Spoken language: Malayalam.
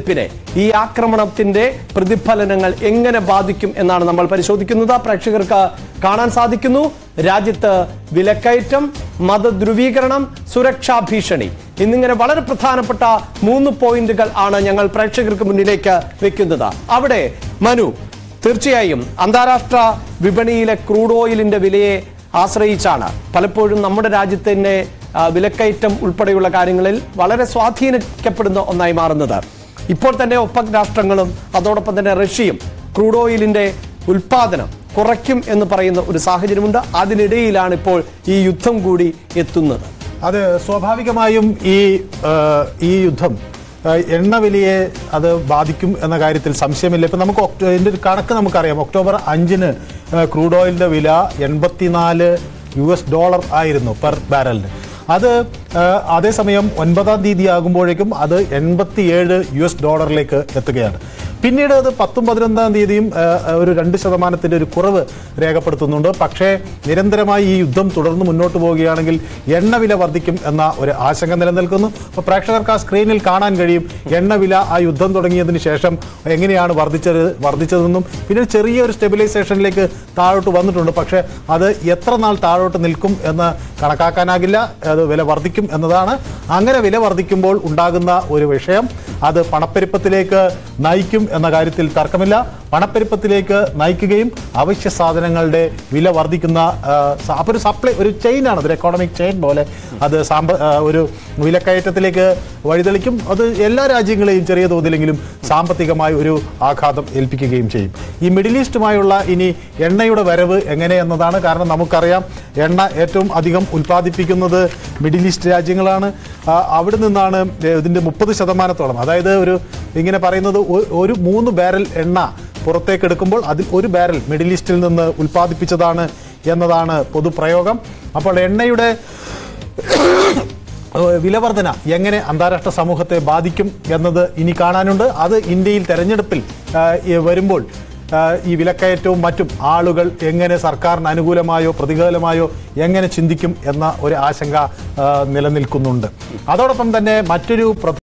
തെരഞ്ഞെടുപ്പിനെ ഈ ആക്രമണത്തിന്റെ പ്രതിഫലനങ്ങൾ എങ്ങനെ ബാധിക്കും എന്നാണ് നമ്മൾ പരിശോധിക്കുന്നത് പ്രേക്ഷകർക്ക് കാണാൻ സാധിക്കുന്നു രാജ്യത്ത് വിലക്കയറ്റം മതധ്രുവീകരണം സുരക്ഷാ ഭീഷണി എന്നിങ്ങനെ വളരെ പ്രധാനപ്പെട്ട മൂന്ന് പോയിന്റുകൾ ആണ് ഞങ്ങൾ പ്രേക്ഷകർക്ക് മുന്നിലേക്ക് വെക്കുന്നത് അവിടെ മനു തീർച്ചയായും അന്താരാഷ്ട്ര വിപണിയിലെ ക്രൂഡ് ഓയിലിന്റെ വിലയെ ആശ്രയിച്ചാണ് പലപ്പോഴും നമ്മുടെ രാജ്യത്തിന്റെ ആ, വിലക്കയറ്റം ഉൾപ്പെടെയുള്ള കാര്യങ്ങളിൽ വളരെ സ്വാധീനിക്കപ്പെടുന്ന ഒന്നായി മാറുന്നത് ഇപ്പോൾ തന്നെ ഒപ്പക് രാഷ്ട്രങ്ങളും അതോടൊപ്പം തന്നെ റഷ്യയും ക്രൂഡ് ഓയിലിന്റെ ഉൽപാദനം കുറയ്ക്കും എന്ന് പറയുന്ന ഒരു സാഹചര്യമുണ്ട് അതിനിടയിലാണ് ഇപ്പോൾ ഈ യുദ്ധം കൂടി എത്തുന്നത് അത് സ്വാഭാവികമായും ഈ ആ, ഈ യുദ്ധം ആ, എണ്ണ വിലയെ അത് ബാധിക്കും എന്ന കാര്യത്തിൽ സംശയമില്ല ഇപ്പം നമുക്ക് ഒക്ടോ ഇതിൻ്റെ ഒരു കണക്ക് നമുക്കറിയാം ഒക്ടോബർ അഞ്ചിന് ആ, ക്രൂഡ് ഓയിലിൻ്റെ വില എൺപത്തിനാല് യു എസ് ഡോളർ ആയിരുന്നു പെർ ബാരലിന് അത് ആ, അതേസമയം ഒൻപതാം തീയതി ആകുമ്പോഴേക്കും അത് എൺപത്തിയേഴ് യു എസ് ഡോളറിലേക്ക് എത്തുകയാണ് പിന്നീട് അത് പത്തും പതിനൊന്നാം തീയതിയും ആ, ഒരു രണ്ട് ശതമാനത്തിൻ്റെ ഒരു കുറവ് രേഖപ്പെടുത്തുന്നുണ്ട് പക്ഷേ നിരന്തരമായി ഈ യുദ്ധം തുടർന്ന് മുന്നോട്ട് പോവുകയാണെങ്കിൽ എണ്ണ വില വർദ്ധിക്കും എന്ന ഒരു ആശങ്ക നിലനിൽക്കുന്നു അപ്പോൾ പ്രേക്ഷകർക്ക് ആ സ്ക്രീനിൽ കാണാൻ കഴിയും എണ്ണ വില ആ യുദ്ധം തുടങ്ങിയതിന് ശേഷം എങ്ങനെയാണ് വർദ്ധിച്ചത് വർദ്ധിച്ചതെന്നും പിന്നെ ചെറിയൊരു സ്റ്റെബിലൈസേഷനിലേക്ക് താഴോട്ട് വന്നിട്ടുണ്ട് പക്ഷേ അത് എത്ര നാൾ താഴോട്ട് നിൽക്കും എന്ന് കണക്കാക്കാനാകില്ല അത് വില വർദ്ധിക്കും എന്നതാണ് അങ്ങനെ വില വർദ്ധിക്കുമ്പോൾ ഉണ്ടാകുന്ന ഒരു വിഷയം അത് പണപ്പെരുപ്പത്തിലേക്ക് നയിക്കും എന്ന കാര്യത്തിൽ തർക്കമില്ല പണപ്പെരുപ്പത്തിലേക്ക് നയിക്കുകയും അവശ്യ സാധനങ്ങളുടെ വില വർദ്ധിക്കുന്ന ആ, സ- അപ്പോൾ ഒരു സപ്ലൈ ഒരു ചെയിനാണ് ഒരു എക്കോണമിക് ചെയിൻ പോലെ അത് സാമ്പ ആ, ഒരു വിലക്കയറ്റത്തിലേക്ക് വഴിതെളിക്കും അത് എല്ലാ രാജ്യങ്ങളെയും ചെറിയ തോതിലെങ്കിലും സാമ്പത്തികമായി ഒരു ആഘാതം ഏൽപ്പിക്കുകയും ചെയ്യും ഈ മിഡിൽ ഈസ്റ്റുമായുള്ള ഇനി എണ്ണയുടെ വരവ് എങ്ങനെ എന്നതാണ് കാരണം നമുക്കറിയാം എണ്ണ ഏറ്റവും അധികം ഉൽപ്പാദിപ്പിക്കുന്നത് മിഡിൽ ഈസ്റ്റ് രാജ്യങ്ങളാണ് ആ, അവിടെ നിന്നാണ് ഇതിൻ്റെ മുപ്പത് ശതമാനത്തോളം അതായത് ഒരു ഇങ്ങനെ പറയുന്നത് ഒ- ഒരു മൂന്ന് ബാരൽ എണ്ണ പുറത്തേക്ക് എടുക്കുമ്പോൾ അതിൽ ഒരു ബാരൽ മിഡിൽ ഈസ്റ്റിൽ നിന്ന് ഉൽപ്പാദിപ്പിച്ചതാണ് എന്നതാണ് പൊതുപ്രയോഗം അപ്പോൾ എണ്ണയുടെ ഏഹ് വിലവർധന എങ്ങനെ അന്താരാഷ്ട്ര സമൂഹത്തെ ബാധിക്കും എന്നത് ഇനി കാണാനുണ്ട് അത് ഇന്ത്യയിൽ തെരഞ്ഞെടുപ്പിൽ ആഹ്, ഈ വരുമ്പോൾ ആഹ്, ഈ വിലക്കയറ്റവും മറ്റും ആളുകൾ എങ്ങനെ സർക്കാരിന് അനുകൂലമായോ പ്രതികൂലമായോ എങ്ങനെ ചിന്തിക്കും എന്ന ഒരു ആശങ്ക ആഹ്, നിലനിൽക്കുന്നുണ്ട് അതോടൊപ്പം തന്നെ മറ്റൊരു പ്ര